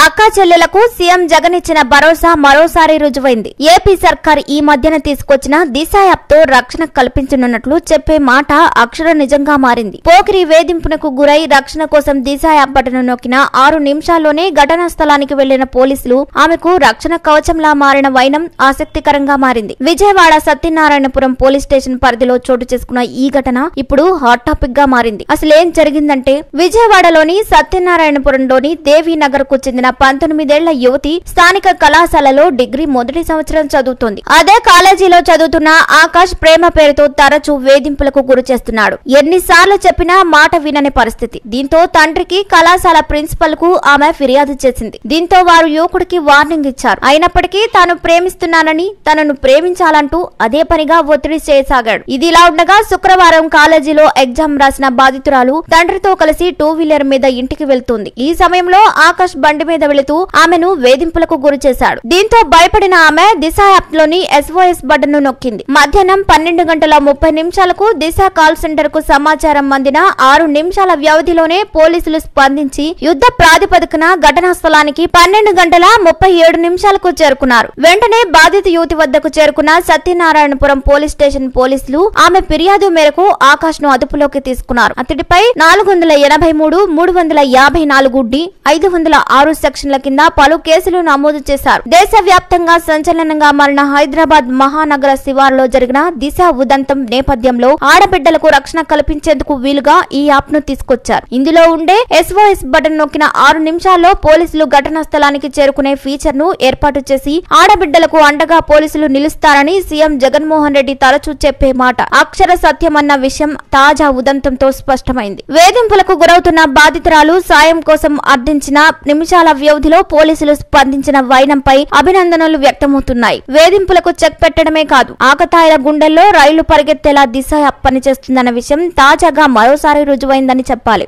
అక్కా చెల్లెలకు సీఎం జగన్ ఇచ్చిన భరోసా మరోసారి రుజువైంది ఏపీ సర్కార్ ఈ మధ్యన తీసుకొచ్చిన దిశ యాప్ తో రక్షణ కల్పించనున్నట్లు చెప్పే మాట అక్షర నిజంగా మారింది పోకిరి వేధింపునకు గురై రక్షణ కోసం దిశ యాప్ బటన్ నొక్కిన ఆరు నిమిషాల్లోనే ఘటనా స్థలానికి వెళ్లిన పోలీసులు ఆమెకు రక్షణ కవచంలా మారిన వైనం ఆసక్తికరంగా మారింది విజయవాడ సత్యనారాయణపురం పోలీస్ స్టేషన్ పరిధిలో చోటు చేసుకున్న ఈ ఘటన ఇప్పుడు హాట్ టాపిక్ గా మారింది అసలు ఏం జరిగిందంటే విజయవాడలోని సత్యనారాయణపురంలోని దేవి నగర్ కు చెందిన పంతొమ్మిదేళ్ల యువతి స్థానిక కళాశాలలో డిగ్రీ మొదటి సంవత్సరం చదువుతోంది అదే కాలేజీలో చదువుతున్న ఆకాష్ ప్రేమ పేరుతో తరచూ వేధింపులకు గురి చేస్తున్నాడు ఎన్నిసార్లు చెప్పినా మాట వినని పరిస్థితి దీంతో తండ్రికి కళాశాల ప్రిన్సిపల్ కు ఆమె ఫిర్యాదు చేసింది దీంతో వారు యువకుడికి వార్నింగ్ ఇచ్చారు అయినప్పటికీ తాను ప్రేమిస్తున్నానని తనను ప్రేమించాలంటూ అదే పనిగా ఒత్తిడి చేయసాగాడు ఇది ఇలా ఉండగా శుక్రవారం కాలేజీలో ఎగ్జామ్ రాసిన బాధితురాలు తండ్రితో కలిసి టూ వీలర్ మీద ఇంటికి వెళ్తుంది ఈ సమయంలో ఆకాష్ బండి మీద వెళుతూ ఆమెను వేధింపులకు గురి చేశాడు దీంతో భయపడిన ఆమె దిశ యాప్ లోని ఎస్ఓఎస్ బటన్ ను నొక్కింది మధ్యాహ్నం పన్నెండు గంటల ముప్పై నిమిషాలకు దిశ కాల్ సెంటర్ కు సమాచారం అందిన ఆరు నిమిషాల వ్యవధిలోనే పోలీసులు స్పందించి యుద్ధ ప్రాతిపదికన ఘటనా స్థలానికి పన్నెండు గంటల ముప్పై ఏడు నిమిషాలకు చేరుకున్నారు వెంటనే బాధిత యువతి వద్దకు చేరుకున్న సత్యనారాయణపురం పోలీస్ స్టేషన్ పోలీసులు ఆమె ఫిర్యాదు మేరకు ఆకాష్ ను అదుపులోకి తీసుకున్నారు అతడిపై నాలుగు వందల ఎనభై మూడు మూడు వందల యాభై నాలుగు డి ఐదు వందల ఆరు సెక్షన్ల కింద పలు కేసులు నమోదు చేశారు దేశవ్యాప్తంగా సంచలనంగా మారిన హైదరాబాద్ మహానగర శివారులో జరిగిన దిశ ఉదంతం నేపథ్యంలో ఆడబిడ్డలకు రక్షణ కల్పించేందుకు వీలుగా ఈ యాప్ ను తీసుకొచ్చారు ఇందులో ఉండే ఎస్ఓఎస్ బటన్ నొక్కిన ఆరు నిమిషాల్లో పోలీసులు ఘటనా స్థలానికి చేరుకునే ఫీచర్ ను ఏర్పాటు చేసి ఆడబిడ్డలకు అండగా పోలీసులు నిలుస్తారని సీఎం జగన్మోహన్ రెడ్డి తరచూ చెప్పే మాట అక్షర సత్యమన్న విషయం తాజా ఉదంతంతో స్పష్టమైంది వేధింపులకు గురవుతున్న బాధితురాలు సాయం కోసం అర్థించిన నిమిషాల వ్యవధిలో పోలీసులు స్పందించిన వైనంపై అభినందనలు వ్యక్తమవుతున్నాయి వేధింపులకు చెక్ పెట్టడమే కాదు ఆకతాయిల గుండెల్లో రైలు పరిగెత్తేలా దిశ పనిచేస్తుందన్న విషయం తాజాగా మరోసారి రుజువైందని చెప్పాలి